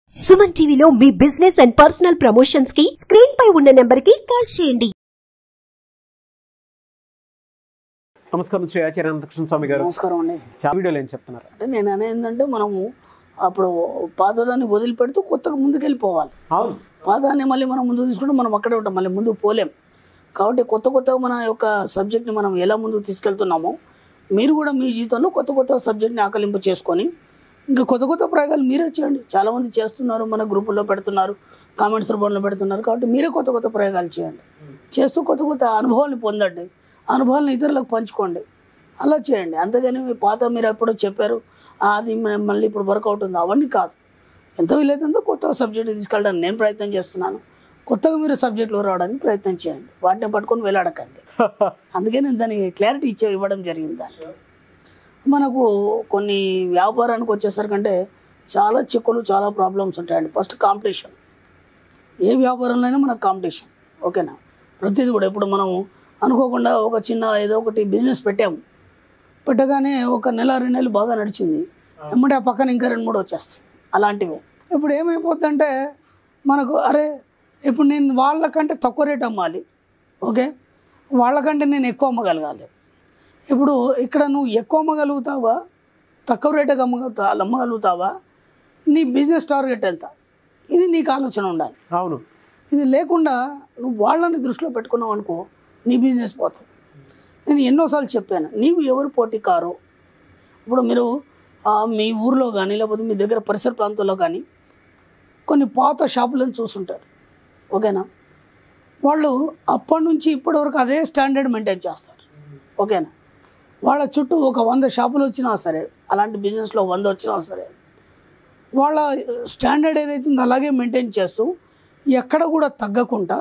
సుమన్ టీవీలో మీ business and personal promotions కి స్క్రీన్ పై ఉన్న నెంబర్ కి కాల్ చేయండి నమస్కారం శ్రీ ఆచార్య అనంతకృష్ణ స్వామి గారు నమస్కారం అండి చాలా వీడియోలు ఏం చెప్తున్నారు అంటే నేను అనేది ఏంటంటే మనము అప్పుడు పాతదాన్ని వదిలిపెడుతూ కొత్తగా ముందుకెళ్ళిపోవాలి అవును పాతదాన్ని మళ్ళీ మనం ముందు తీసుకుంటే మనం అక్కడే ఉంటాం మళ్ళీ ముందుకు పోలేం కాబట్టి కొత్త కొత్తగా మన యొక్క సబ్జెక్ట్ని మనం ఎలా ముందుకు తీసుకెళ్తున్నామో మీరు కూడా మీ జీవితంలో కొత్త కొత్త సబ్జెక్ట్ని ఆకలింపు చేసుకొని ఇంకా కొత్త కొత్త ప్రయోగాలు మీరే చేయండి చాలామంది చేస్తున్నారు మన గ్రూపుల్లో పెడుతున్నారు కామెంట్స్ రూపంలో పెడుతున్నారు కాబట్టి మీరే కొత్త కొత్త ప్రయోగాలు చేయండి చేస్తూ కొత్త కొత్త అనుభవాన్ని పొందండి అనుభవాలను ఇతరులకు పంచుకోండి అలా చేయండి అంతేగాని మీ పాత మీరు ఎప్పుడో చెప్పారు "ఆ, అది మ- మళ్ళీ ఇప్పుడు వర్కౌట్ ఉంది అవన్నీ కాదు ఎంత వీలైతుందో కొత్త సబ్జెక్ట్ తీసుకెళ్ళడానికి నేను ప్రయత్నం చేస్తున్నాను కొత్తగా మీరు సబ్జెక్టులో రావడానికి ప్రయత్నం చేయండి వాటిని పట్టుకొని వెళ్ళాడకండి అందుకే నేను దానికి క్లారిటీ ఇచ్చే ఇవ్వడం జరిగింది దాన్ని మనకు కొన్ని వ్యాపారానికి వచ్చేసరికంటే చాలా చిక్కులు చాలా ప్రాబ్లమ్స్ ఉంటాయండి ఫస్ట్ కాంపిటీషన్ ఏ వ్యాపారంలో అయినా మనకు కాంపిటీషన్ ఓకేనా ప్రతిదీ కూడా ఇప్పుడు మనము అనుకోకుండా ఒక చిన్న ఏదో ఒకటి బిజినెస్ పెట్టాము పెట్టగానే ఒక నెల రెండు నెలలు బాగా నడిచింది ఎమ్మటే ఆ పక్కన ఇంకా రెండు మూడు వచ్చేస్తాయి అలాంటివే ఇప్పుడు ఏమైపోతుందంటే మనకు అరే ఇప్పుడు నేను వాళ్ళకంటే తక్కువ రేట్ అమ్మాలి ఓకే వాళ్ళకంటే నేను ఎక్కువ అమ్మగలగాలి ఇప్పుడు ఇక్కడ నువ్వు ఎక్కువ అమ్మగలుగుతావా తక్కువ రేటుకి అమ్మగలుగుతా అమ్మగలుగుతావా నీ బిజినెస్ టార్గెట్ ఎంత ఇది నీకు ఆలోచన ఉండాలి అవును ఇది లేకుండా నువ్వు వాళ్ళని దృష్టిలో పెట్టుకున్నావు అనుకో నీ బిజినెస్ పోతుంది నేను ఎన్నోసార్లు చెప్పాను నీకు ఎవరు పోటీ కారు ఇప్పుడు మీరు ఆ, మీ ఊర్లో కానీ లేకపోతే మీ దగ్గర పరిసర ప్రాంతాల్లో కానీ కొన్ని పాత షాపులను చూసుంటారు ఓకేనా వాళ్ళు అప్పటి నుంచి ఇప్పటి వరకు అదే స్టాండర్డ్ మెయింటైన్ చేస్తారు ఓకేనా వాళ్ళ చుట్టూ ఒక వంద షాపులు వచ్చినా సరే అలాంటి బిజినెస్లో వంద వచ్చినా సరే వాళ్ళ స్టాండర్డ్ ఏదైతే ఉందో అలాగే మెయింటైన్ చేస్తూ ఎక్కడ కూడా తగ్గకుండా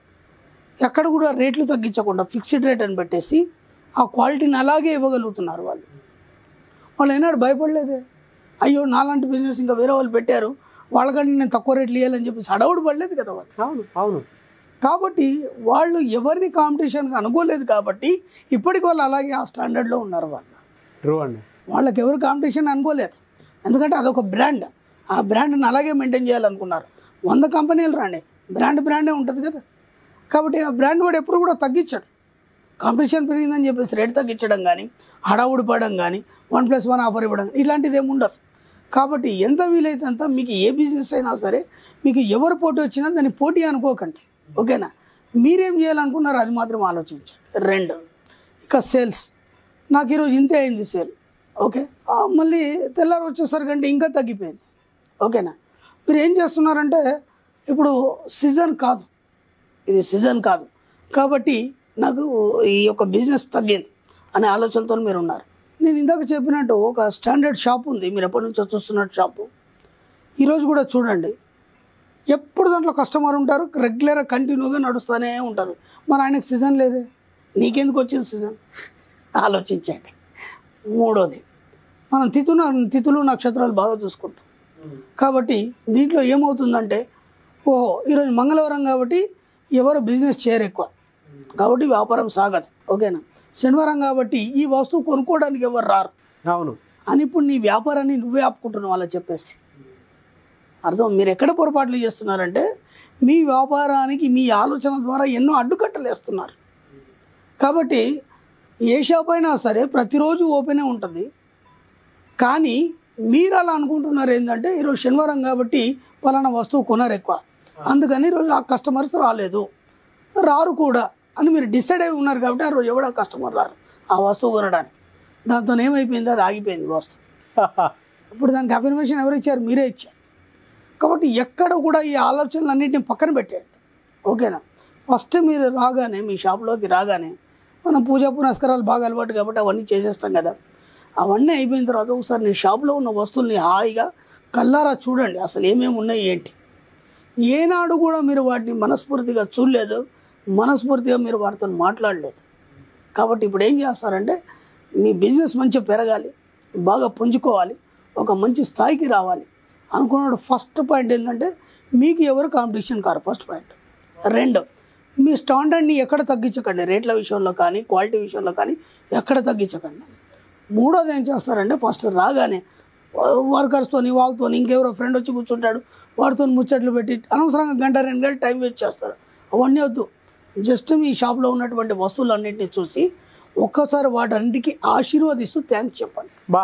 ఎక్కడ కూడా రేట్లు తగ్గించకుండా ఫిక్స్డ్ రేట్ అని పెట్టేసి ఆ క్వాలిటీని అలాగే ఇవ్వగలుగుతున్నారు వాళ్ళు వాళ్ళు ఏనాడు భయపడలేదే అయ్యో నాలాంటి బిజినెస్ ఇంకా వేరే వాళ్ళు పెట్టారు వాళ్ళకంటే నేను తక్కువ రేట్లు ఇవ్వాలని చెప్పేసి అడవుడు పడలేదు కదా వాళ్ళు అవును అవును కాబట్టి వాళ్ళు ఎవరిని కాంపిటీషన్కి అనుకోలేదు కాబట్టి ఇప్పటికి వాళ్ళు అలాగే ఆ స్టాండర్డ్లో ఉన్నారు వాళ్ళు ట్రూ అండి వాళ్ళకి ఎవరు కాంపిటీషన్ అనుకోలేదు ఎందుకంటే అదొక బ్రాండ్ ఆ బ్రాండ్ని అలాగే మెయింటైన్ చేయాలనుకున్నారు వంద కంపెనీలు రాండి బ్రాండ్ బ్రాండే ఉంటుంది కదా కాబట్టి ఆ బ్రాండ్ వాడు ఎప్పుడు కూడా తగ్గించాడు కాంపిటీషన్ పెరిగిందని చెప్పేసి రేట్ తగ్గించడం కానీ హడావుడి పడడం కానీ వన్ ప్లస్ వన్ ఆఫర్ ఇవ్వడం కానీ ఇలాంటిది ఏమి ఉండదు కాబట్టి ఎంత వీలైతే అంత మీకు ఏ బిజినెస్ అయినా సరే మీకు ఎవరు పోటీ వచ్చినా దాన్ని పోటీ అనుకోకండి ఓకేనా మీరేం చేయాలనుకున్నారో అది మాత్రం ఆలోచించండి రెండు ఇక సేల్స్ నాకు ఈరోజు ఇంతే అయింది సేల్ ఓకే ఆ, మళ్ళీ తెల్లారి వచ్చేసరికంటే ఇంకా తగ్గిపోయింది ఓకేనా మీరు ఏం చేస్తున్నారంటే ఇప్పుడు సీజన్ కాదు ఇది సీజన్ కాదు కాబట్టి నాకు ఈ యొక్క బిజినెస్ తగ్గింది అనే ఆలోచనతో మీరు ఉన్నారు నేను ఇందాక చెప్పినట్టు ఒక స్టాండర్డ్ షాప్ ఉంది మీరు ఎప్పటి నుంచో చూస్తున్నట్టు షాపు ఈరోజు కూడా చూడండి ఎప్పుడు దాంట్లో కస్టమర్ ఉంటారు రెగ్యులర్గా కంటిన్యూగా నడుస్తూనే ఉంటారు మరి ఆయనకు సీజన్ లేదే నీకెందుకు వచ్చింది సీజన్ ఆలోచించండి మూడోది మనం తిథున తిథులు నక్షత్రాలు బాగా చూసుకుంటాం కాబట్టి దీంట్లో ఏమవుతుందంటే ఓహో ఈరోజు మంగళవారం కాబట్టి ఎవరు బిజినెస్ చేయరు ఎక్కువ కాబట్టి వ్యాపారం సాగదు ఓకేనా శనివారం కాబట్టి ఈ వస్తువు కొనుక్కోవడానికి ఎవరు రారు అవును అని ఇప్పుడు నీ వ్యాపారాన్ని నువ్వే ఆపుకుంటున్నావు అలా చెప్పేసి అర్థం మీరు ఎక్కడ పొరపాట్లు చేస్తున్నారంటే మీ వ్యాపారానికి మీ ఆలోచన ద్వారా ఎన్నో అడ్డుకట్టలు వేస్తున్నారు కాబట్టి ఏ షాప్ అయినా సరే ప్రతిరోజు ఓపెనే ఉంటుంది కానీ మీరు అలా అనుకుంటున్నారు ఏంటంటే ఈరోజు శనివారం కాబట్టి పలానా వస్తువు కొనరు ఎక్కువ అందుకని ఈరోజు ఆ కస్టమర్స్ రాలేదు రారు కూడా అని మీరు డిసైడ్ అయి ఉన్నారు కాబట్టి ఆ రోజు ఎవడ కస్టమర్ రారు ఆ వస్తువు కొనడానికి దాంతో ఏమైపోయింది అది ఆగిపోయింది వస్తువు ఇప్పుడు దానికి అఫర్మేషన్ ఎవరు ఇచ్చారు మీరే ఇచ్చారు కాబట్టి ఎక్కడ కూడా ఈ ఆలోచనలన్నింటిని పక్కన పెట్టేయండి ఓకేనా ఫస్ట్ మీరు రాగానే మీ షాప్లోకి రాగానే మనం పూజా పునస్కారాలు బాగా అలవాటు కాబట్టి అవన్నీ చేసేస్తాం కదా అవన్నీ అయిపోయిన తర్వాత ఒకసారి నీ షాప్లో ఉన్న వస్తువుల్ని హాయిగా కల్లారా చూడండి అసలు ఏమేమి ఉన్నాయి ఏంటి ఏనాడు కూడా మీరు వాటిని మనస్ఫూర్తిగా చూడలేదు మనస్ఫూర్తిగా మీరు వాటితో మాట్లాడలేదు కాబట్టి ఇప్పుడు ఏం చేస్తారంటే మీ బిజినెస్ మంచిగా పెరగాలి బాగా పుంజుకోవాలి ఒక మంచి స్థాయికి రావాలి అనుకున్నాడు ఫస్ట్ పాయింట్ ఏంటంటే మీకు ఎవరు కాంపిటీషన్ కారు ఫస్ట్ పాయింట్ రెండు మీ స్టాండర్డ్ని ఎక్కడ తగ్గించకండి రేట్ల విషయంలో కానీ క్వాలిటీ విషయంలో కానీ ఎక్కడ తగ్గించకండి మూడోది ఏం చేస్తారంటే ఫస్ట్ రాగానే వర్కర్స్తోని వాళ్ళతో ఇంకెవరో ఫ్రెండ్ వచ్చి కూర్చుంటాడు వాడితో ముచ్చట్లు పెట్టి అనవసరంగా గంట రెండు గంటలు టైం వేస్ట్ చేస్తాడు అవన్నీ వద్దు జస్ట్ మీ షాప్లో ఉన్నటువంటి వస్తువులన్నింటినీ చూసి ఒక్కసారి వాటన్నిటికీ ఆశీర్వదిస్తూ థ్యాంక్స్ చెప్పండి బా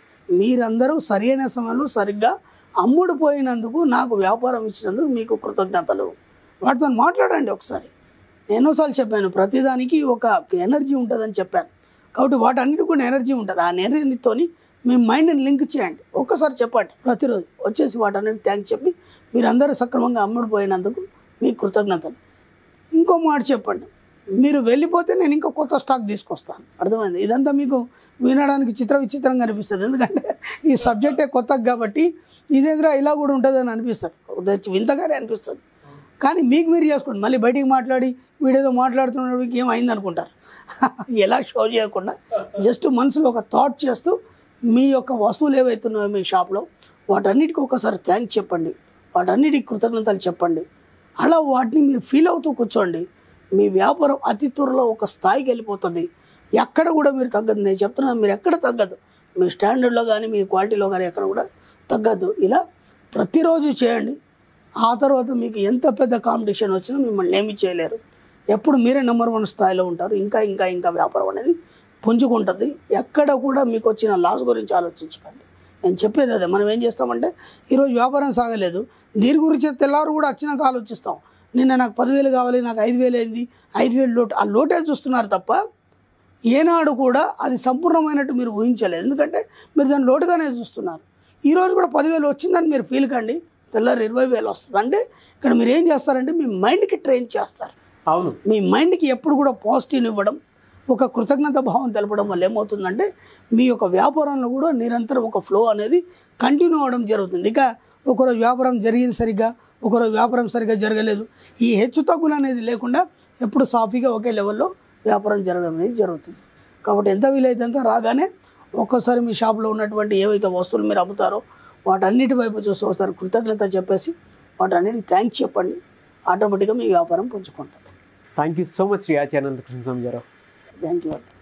మీరందరూ సరైన సమయంలో సరిగ్గా అమ్ముడు పోయినందుకు నాకు వ్యాపారం ఇచ్చినందుకు మీకు కృతజ్ఞతలు వాటితో మాట్లాడండి ఒకసారి నేను ఎన్నోసార్లు చెప్పాను ప్రతిదానికి ఒక ఎనర్జీ ఉంటుందని చెప్పాను కాబట్టి వాటన్నిటి కూడా ఎనర్జీ ఉంటుంది ఆ ఎనర్జీతోని మీ మైండ్ని లింక్ చేయండి ఒక్కసారి చెప్పండి ప్రతిరోజు వచ్చేసి వాటన్నిటి థ్యాంక్స్ చెప్పి మీరందరూ సక్రమంగా అమ్ముడు పోయినందుకు మీకు కృతజ్ఞతలు ఇంకో మాట చెప్పండి మీరు వెళ్ళిపోతే నేను ఇంకో కొత్త స్టాక్ తీసుకొస్తాను అర్థమైంది ఇదంతా మీకు వినడానికి చిత్ర విచిత్రంగా అనిపిస్తుంది ఎందుకంటే ఈ సబ్జెక్టే కొత్త కాబట్టి ఇదేంద్రా ఇలా కూడా ఉంటుందని అనిపిస్తుంది కొద్దిగా వింతగానే అనిపిస్తుంది కానీ మీకు మీరు చేసుకోండి మళ్ళీ బయటికి మాట్లాడి వీడేదో మాట్లాడుతున్నాడు ఏమైంది అనుకుంటారు ఎలా షో చేయకుండా జస్ట్ మనసులో ఒక థాట్ చేస్తూ మీ యొక్క వస్తువులు ఏవైతున్నాయో మీ షాప్లో వాటన్నిటికీ ఒకసారి థ్యాంక్స్ చెప్పండి వాటన్నిటికి కృతజ్ఞతలు చెప్పండి అలా వాటిని మీరు ఫీల్ అవుతూ కూర్చోండి మీ వ్యాపారం అతి త్వరలో ఒక స్థాయికి వెళ్ళిపోతుంది ఎక్కడ కూడా మీరు తగ్గదు నేను చెప్తున్నాను మీరు ఎక్కడ తగ్గదు మీ స్టాండర్డ్లో కానీ మీ క్వాలిటీలో కానీ ఎక్కడ కూడా తగ్గద్దు ఇలా ప్రతిరోజు చేయండి ఆ తర్వాత మీకు ఎంత పెద్ద కాంపిటీషన్ వచ్చినా మిమ్మల్ని ఏమీ చేయలేరు ఎప్పుడు మీరే నెంబర్ వన్ స్థాయిలో ఉంటారు ఇంకా ఇంకా ఇంకా వ్యాపారం అనేది పుంజుకుంటుంది ఎక్కడ కూడా మీకు వచ్చిన లాస్ గురించి ఆలోచించకండి నేను చెప్పేది అదే మనం ఏం చేస్తామంటే ఈరోజు వ్యాపారం సాగలేదు దీని గురించి తెల్లారు కూడా వచ్చినాక ఆలోచిస్తాం నిన్న నాకు పదివేలు కావాలి నాకు ఐదు వేలు అయింది ఐదు వేలు లోటు ఆ లోటే చూస్తున్నారు తప్ప ఏనాడు కూడా అది సంపూర్ణమైనట్టు మీరు ఊహించలేదు ఎందుకంటే మీరు దాన్ని లోటుగానే చూస్తున్నారు ఈరోజు కూడా పదివేలు వచ్చిందని మీరు ఫీల్ కండి తెల్లారు ఇరవై వేలు వస్తుంది అంటే ఇక్కడ మీరు ఏం చేస్తారంటే మీ మైండ్కి ట్రైన్ చేస్తారు అవును మీ మైండ్కి ఎప్పుడు కూడా పాజిటివ్ ఇవ్వడం ఒక కృతజ్ఞత భావం తెలపడం వల్ల ఏమవుతుందంటే మీ యొక్క వ్యాపారంలో కూడా నిరంతరం ఒక ఫ్లో అనేది కంటిన్యూ అవ్వడం జరుగుతుంది ఇక ఒకరోజు వ్యాపారం జరిగింది సరిగ్గా ఒకరోజు వ్యాపారం సరిగ్గా జరగలేదు ఈ హెచ్చు తగ్గులు అనేది లేకుండా ఎప్పుడు సాఫీగా ఒకే లెవెల్లో వ్యాపారం జరగడం అనేది జరుగుతుంది కాబట్టి ఎంత వీలైతే అంత రాగానే ఒక్కోసారి మీ షాప్లో ఉన్నటువంటి ఏవైతే వస్తువులు మీరు అమ్ముతారో వాటన్నిటి వైపు చూసి ఒకసారి కృతజ్ఞత చెప్పేసి వాటన్నిటికి థ్యాంక్స్ చెప్పండి ఆటోమేటిక్గా మీ వ్యాపారం పుంజుకుంటుంది thank you so much Shri Acharya Krishna Swami గారు థ్యాంక్ యూ